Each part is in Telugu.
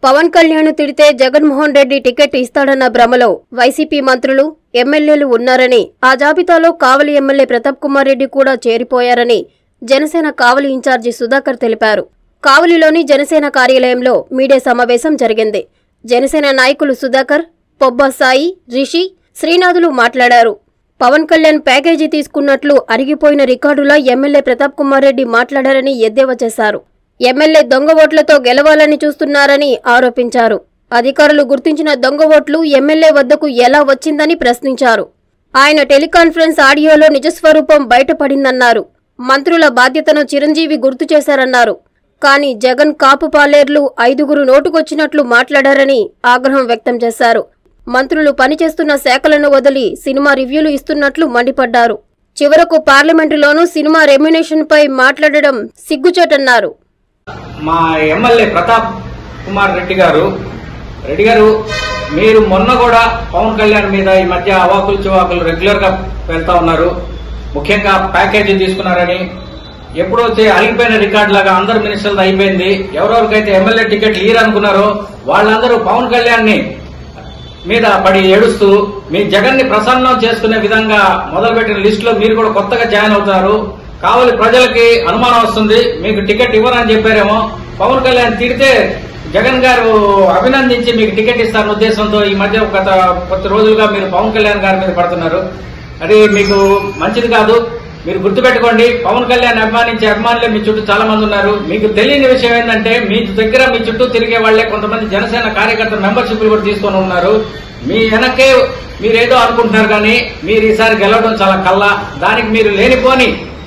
పవన్ కళ్యాణ్ తిడితే జగన్మోహన్ రెడ్డి టికెట్ ఇస్తాడన్న భ్రమలో వైసీపీ మంత్రులు ఎమ్మెల్యేలు ఉన్నారని ఆ జాబితాలో కావలి ఎమ్మెల్యే ప్రతాప్ కుమార్ రెడ్డి కూడా చేరిపోయారని జనసేన కావలి ఇన్ఛార్జి సుధాకర్ తెలిపారు కావలిలోని జనసేన కార్యాలయంలో మీడియా సమావేశం జరిగింది జనసేన నాయకులు సుధాకర్ పొబ్బా సాయి రిషి శ్రీనాథులు మాట్లాడారు పవన్ కళ్యాణ్ ప్యాకేజీ తీసుకున్నట్లు అరిగిపోయిన రికార్డులా ఎమ్మెల్యే ప్రతాప్ కుమార్ రెడ్డి మాట్లాడారని ఎద్దేవా చేశారు ఎమ్మెల్యే దొంగ ఓట్లతో గెలవాలని చూస్తున్నారని ఆరోపించారు అధికారులు గుర్తించిన దొంగ ఓట్లు ఎమ్మెల్యే వద్దకు ఎలా వచ్చిందని ప్రశ్నించారు ఆయన టెలికాన్ఫరెన్స్ ఆడియోలో నిజస్వరూపం బయటపడిందన్నారు మంత్రుల బాధ్యతను చిరంజీవి గుర్తు చేశారన్నారు కానీ జగన్ కాపు పాలేర్లు ఐదుగురు నోటుకొచ్చినట్లు మాట్లాడారని ఆగ్రహం వ్యక్తం చేశారు మంత్రులు పనిచేస్తున్న శాఖలను వదిలి సినిమా రివ్యూలు ఇస్తున్నట్లు మండిపడ్డారు చివరకు పార్లమెంటులోనూ సినిమా రెమ్యునేషన్పై మాట్లాడడం సిగ్గుచేటన్నారు మా ఎమ్మెల్యే ప్రతాప్ కుమార్ రెడ్డి గారు రెడ్డి గారు మీరు మొన్న కూడా పవన్ కళ్యాణ్ మీద ఈ మధ్య అవాకులు చివాకులు రెగ్యులర్ గా వెళ్తా ఉన్నారు ముఖ్యంగా ప్యాకేజీ తీసుకున్నారని ఎప్పుడో చే- అలిగిపోయిన రికార్డు లాగా అందరు మినిస్టర్లు అయిపోయింది ఎవరెవరికైతే ఎమ్మెల్యే టికెట్లు ఇయ్యరనుకున్నారో వాళ్ళందరూ పవన్ కళ్యాణ్ ని మీద పడి ఏడుస్తూ మీ జగన్ ని ప్రసన్నం చేసుకునే విధంగా మొదలుపెట్టిన లిస్ట్ లో మీరు కూడా కొత్తగా జాయిన్ అవుతారు కావలి ప్రజలకి అనుమానం వస్తుంది మీకు టికెట్ ఇవ్వరని చెప్పారేమో పవన్ కళ్యాణ్ తిడితే జగన్ గారు అభినందించి మీకు టికెట్ ఇస్తారన్న ఉద్దేశంతో ఈ మధ్య గత కొద్ది రోజులుగా మీరు పవన్ కళ్యాణ్ గారి మీద పడుతున్నారు అది మీకు మంచిది కాదు మీరు గుర్తుపెట్టుకోండి పవన్ కళ్యాణ్ అభిమానించే అభిమానులే మీ చుట్టూ చాలా మంది ఉన్నారు మీకు తెలియని విషయం ఏంటంటే మీ దగ్గర మీ చుట్టూ తిరిగే వాళ్లే కొంతమంది జనసేన కార్యకర్త మెంబర్షిప్లు కూడా తీసుకొని ఉన్నారు మీ వెనకే మీరేదో అనుకుంటున్నారు కానీ మీరు ఈసారి గెలవడం చాలా కల్లా దానికి మీరు లేనిపోని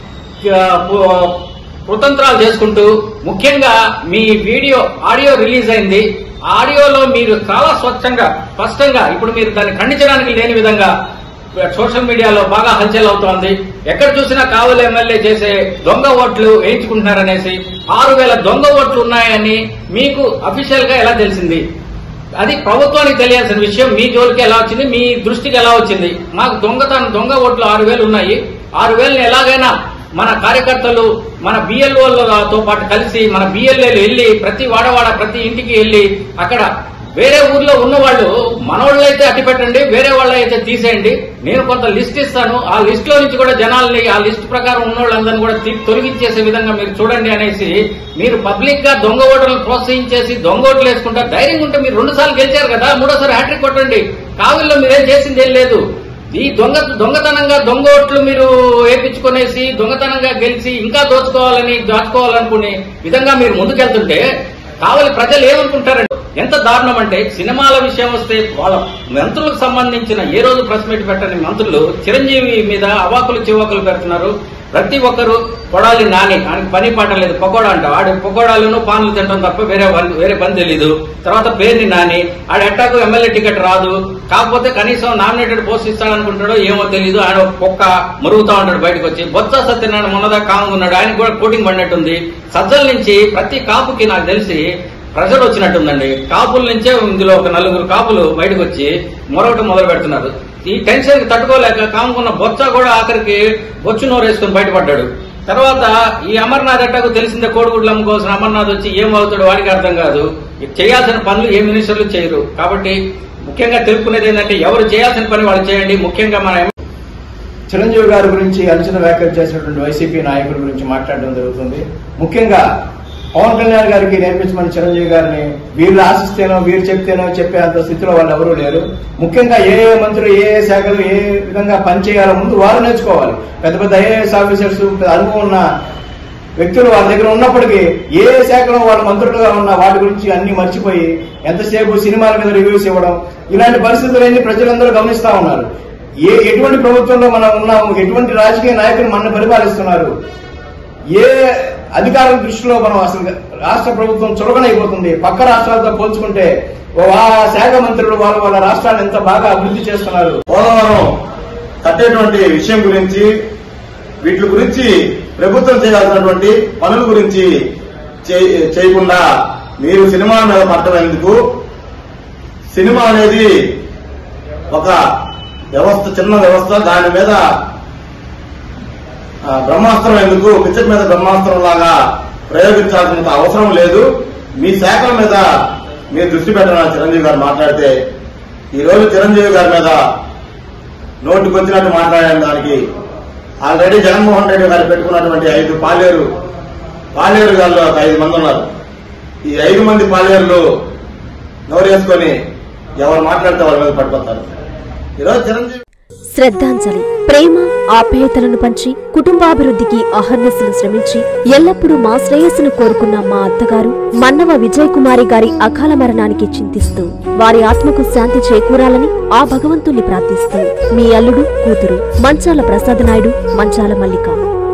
ఆ, పు- కుతంత్రాలు చేసుకుంటూ ముఖ్యంగా మీ వీడియో ఆడియో రిలీజ్ అయింది ఆడియోలో మీరు చాలా స్వచ్ఛంగా స్పష్టంగా ఇప్పుడు మీరు దాన్ని ఖండించడానికి లేని విధంగా సోషల్ మీడియాలో బాగా హల్చల్ అవుతోంది ఎక్కడ చూసినా కావలి ఎమ్మెల్యే చేసే దొంగ ఓట్లు వేయించుకుంటున్నారనేసి ఆరు వేల దొంగ ఓట్లు ఉన్నాయని మీకు అఫీషియల్ గా ఎలా తెలిసింది అది ప్రభుత్వానికి తెలియాల్సిన విషయం మీ జోలికి ఎలా వచ్చింది మీ దృష్టికి ఎలా వచ్చింది మాకు దొంగతనం దొంగ ఓట్లు ఆరు వేలు ఉన్నాయి ఆరు వేలని ఎలాగైనా మన కార్యకర్తలు మన బిఎల్ఓలతో పాటు కలిసి మన బిఎల్ఏలు వెళ్ళి ప్రతి వాడవాడ ప్రతి ఇంటికి వెళ్ళి అక్కడ వేరే ఊర్లో ఉన్న వాళ్ళు మనోళ్ళైతే అట్టి పెట్టండి వేరే వాళ్ళైతే తీసేయండి నేను కొంత లిస్ట్ ఇస్తాను ఆ లిస్ట్ లో నుంచి కూడా జనాల్ని ఆ లిస్ట్ ప్రకారం ఉన్న వాళ్ళందరినీ కూడా తీ- తొలగించేసే విధంగా మీరు చూడండి అనేసి మీరు పబ్లిక్ గా దొంగ ఓటర్లను ప్రోత్సహించేసి దొంగ ఓట్లు వేసుకుంటా ధైర్యం ఉంటే మీరు రెండు సార్లు గెలిచారు కదా మూడోసారి హ్యాట్రిక్ కొట్టండి కావిల్లో మీరేం చేసింది ఏం లేదు ఈ దొంగ దొంగతనంగా దొంగ ఓట్లు మీరు వేపించుకునేసి దొంగతనంగా గెలిచి ఇంకా దోచుకోవాలని దాచుకోవాలనుకునే విధంగా మీరు ముందుకెళ్తుంటే కావలి ప్రజలు ఏమనుకుంటారండి ఎంత దారుణం అంటే సినిమాల విషయం వస్తే వాళ్ళ మంత్రులకు సంబంధించిన ఏ రోజు ప్రెస్ మీట్ పెట్టని మంత్రులు చిరంజీవి మీద అవాకులు చివాకులు పెడుతున్నారు ప్రతి ఒక్కరు కొడాలి నాని ఆయనకి పని పాట లేదు పకోడా అంట ఆడు పకోడాలను పాన్లు తినడం తప్ప వేరే పని- వేరే పని తెలీదు తర్వాత పేరుని నాని ఆడ ఎట్టాకు ఎమ్మెల్యే టికెట్ రాదు కాకపోతే కనీసం నామినేటెడ్ పోస్ట్ ఇస్తాడనుకుంటాడో ఏమో తెలీదు ఆయన ఒక కుక్క మరుగుతా ఉంటాడు బయటకు వచ్చి బొత్స సత్యనారాయణ మొన్నదా కాంగ్ ఉన్నాడు ఆయన కూడా కోటింగ్ పడినట్టుంది సజ్జల నుంచి ప్రతి కాపుకి నాకు తెలిసి ప్రెషర్ వచ్చినట్టుందండి కాపుల నుంచే ఇందులో ఒక నలుగురు కాపులు బయటకు వచ్చి మొరవటం మొదలు పెడుతున్నారు ఈ టెన్షన్ కి తట్టుకోలేక కాముకున్న బొత్స కూడా ఆఖరికి బొచ్చు నోరేసుకుని బయటపడ్డాడు తర్వాత ఈ అమర్నాథ్ ఎట్టకు తెలిసిందే కోడిగుడ్లు అమ్ముకోవాల్సిన అమర్నాథ్ వచ్చి ఏం అవుతాడు వాడికి అర్థం కాదు ఇక చేయాల్సిన పనులు ఏ మినిస్టర్లు చేయరు కాబట్టి ముఖ్యంగా తెలుపుకునేది ఏంటంటే ఎవరు చేయాల్సిన పని వాళ్ళు చేయండి ముఖ్యంగా మన ఎం- చిరంజీవి గారి గురించి అనుచిత వ్యాఖ్యలు చేసినటువంటి వైసీపీ నాయకుల గురించి మాట్లాడడం జరుగుతుంది ముఖ్యంగా పవన్ కళ్యాణ్ గారికి నేర్పించమని చిరంజీవి గారిని వీరు ఆశిస్తేనో వీరు చెప్తేనో చెప్పే అంత స్థితిలో వాళ్ళు ఎవరూ లేరు ముఖ్యంగా ఏ ఏ మంత్రులు ఏ ఏ శాఖలు ఏ విధంగా పనిచేయాలో ముందు వారు నేర్చుకోవాలి పెద్ద పెద్ద ఐఏఎస్ ఆఫీసర్స్ అనుభవం ఉన్న వ్యక్తులు వాళ్ళ దగ్గర ఉన్నప్పటికీ ఏ ఏ శాఖలో వాళ్ళ మంత్రులుగా ఉన్న వాటి గురించి అన్ని మర్చిపోయి ఎంతసేపు సినిమాల మీద రివ్యూస్ ఇవ్వడం ఇలాంటి పరిస్థితులన్నీ ప్రజలందరూ గమనిస్తా ఉన్నారు ఏ ఎటువంటి ప్రభుత్వంలో మనం ఉన్నాము ఎటువంటి రాజకీయ నాయకులు మనల్ని పరిపాలిస్తున్నారు ఏ అధికారుల దృష్టిలో మనం అసలు రాష్ట్ర ప్రభుత్వం చులకనైపోతుంది పక్క రాష్ట్రాలతో పోల్చుకుంటే ఓ ఆ శాఖ మంత్రులు వాళ్ళ వాళ్ళ రాష్ట్రాన్ని ఎంత బాగా అభివృద్ధి చేస్తున్నారు పోలవరం కట్టేటువంటి విషయం గురించి వీటి గురించి ప్రభుత్వం చేయాల్సినటువంటి పనుల గురించి చే- చేయకుండా మీరు సినిమా మీద పట్టడం ఎందుకు సినిమా అనేది ఒక వ్యవస్థ చిన్న వ్యవస్థ దాని మీద ఆ, బ్రహ్మాస్త్రం ఎందుకు పిచ్చర్ మీద బ్రహ్మాస్త్రం లాగా ప్రయోగించాల్సినంత అవసరం లేదు మీ శాఖల మీద మీరు దృష్టి పెట్టాలని చిరంజీవి గారు మాట్లాడితే ఈ రోజు చిరంజీవి గారి మీద నోటికి వచ్చినట్టు మాట్లాడిన దానికి ఆల్రెడీ జగన్మోహన్ రెడ్డి గారు పెట్టుకున్నటువంటి ఐదు పాలేరు పాలేరు గారిలో ఒక ఐదు మంది ఉన్నారు ఈ ఐదు మంది పాలేరులు నోరేసుకొని ఎవరు మాట్లాడితే వాళ్ళ మీద పడిపోతారు ఈరోజు చిరంజీవి శ్రద్ధాంజలి ప్రేమ ఆప్యాయతలను పంచి కుటుంబాభివృద్ధికి అహర్నిశలు శ్రమించి ఎల్లప్పుడూ మా శ్రేయస్సును కోరుకున్న మా అత్తగారు మన్నవ విజయ్ కుమారి గారి అకాల మరణానికి చింతిస్తూ వారి ఆత్మకు శాంతి చేకూరాలని ఆ భగవంతుణ్ణి ప్రార్థిస్తూ మీ అల్లుడు కూతురు మంచాల ప్రసాద్ నాయుడు మంచాల మల్లిక